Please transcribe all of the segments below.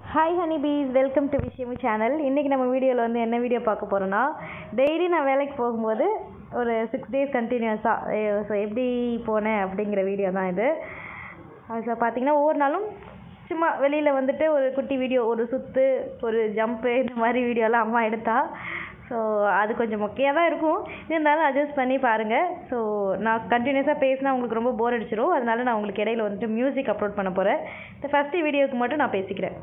hi honey bees welcome to விஷயமு channel இன்றைக்கி நம்ம வீடியோவில் வந்து என்ன வீடியோ பார்க்க போகிறோன்னா டெய்லி நான் வேலைக்கு போகும்போது ஒரு சிக்ஸ் டேஸ் கண்டினியூஸாக ஸோ எப்படி போனேன் அப்படிங்கிற வீடியோ தான் இது ஸோ பார்த்தீங்கன்னா ஒவ்வொரு நாளும் சும்மா வெளியில் வந்துட்டு ஒரு குட்டி வீடியோ ஒரு சுற்று ஒரு ஜம்ப்பு இந்த மாதிரி வீடியோலாம் அம்மா எடுத்தா ஸோ அது கொஞ்சம் மொக்கையாக தான் இருக்கும் இருந்தாலும் அட்ஜஸ்ட் பண்ணி பாருங்கள் ஸோ நான் கண்டினியூஸாக பேசினா உங்களுக்கு ரொம்ப போர் அடிச்சிடும் அதனால நான் உங்களுக்கு இடையில வந்துட்டு மியூசிக் அப்லோட் பண்ண போகிறேன் இந்த ஃபஸ்ட்டு வீடியோவுக்கு மட்டும் நான் பேசிக்கிறேன்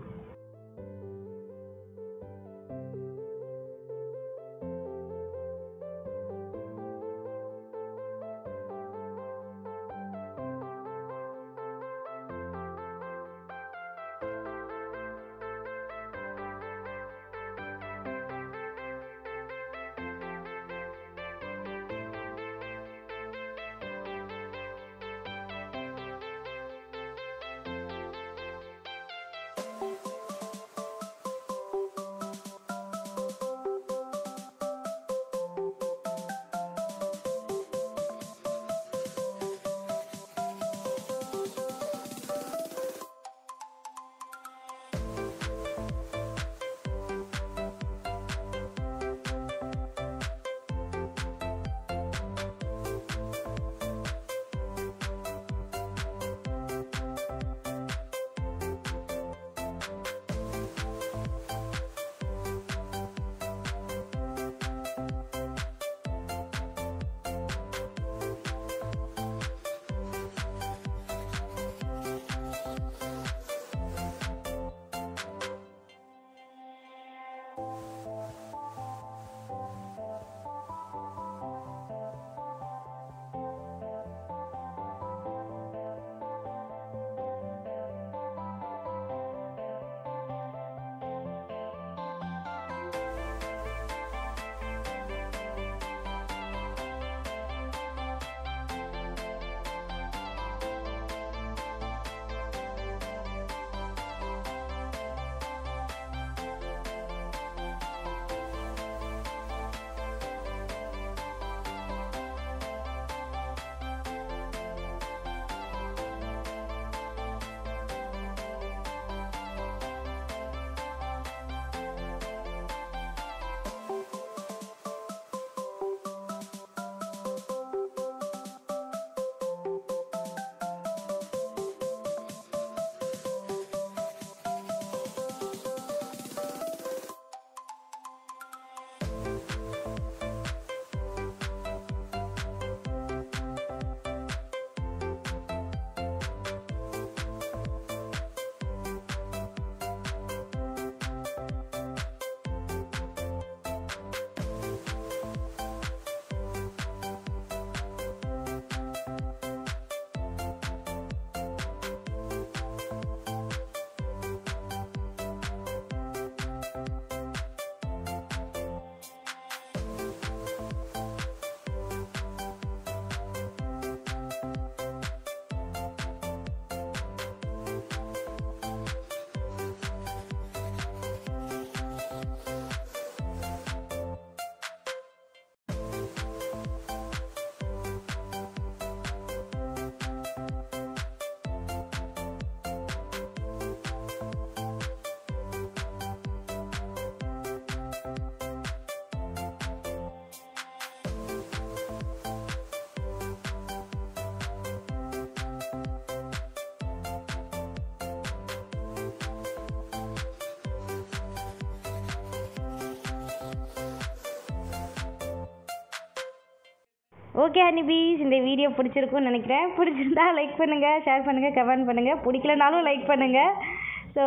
ஓகே ஹனிபீஸ் இந்த வீடியோ பிடிச்சிருக்கும்னு நினைக்கிறேன் பிடிச்சிருந்தா லைக் பண்ணுங்கள் ஷேர் பண்ணுங்கள் கமெண்ட் பண்ணுங்கள் பிடிக்கலனாலும் லைக் பண்ணுங்கள் ஸோ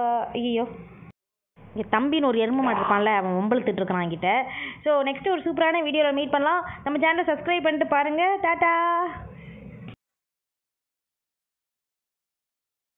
ஐயோ இங்கே தம்பின்னு ஒரு எருமை மாட்டு இருப்பான்ல அவன் ஒம்பளுத்துட்டு இருக்கான் என்கிட்ட ஸோ நெக்ஸ்ட் ஒரு சூப்பரான வீடியோவில் மீட் பண்ணலாம் நம்ம சேனலை சப்ஸ்கிரைப் பண்ணிட்டு பாருங்கள் டாட்டா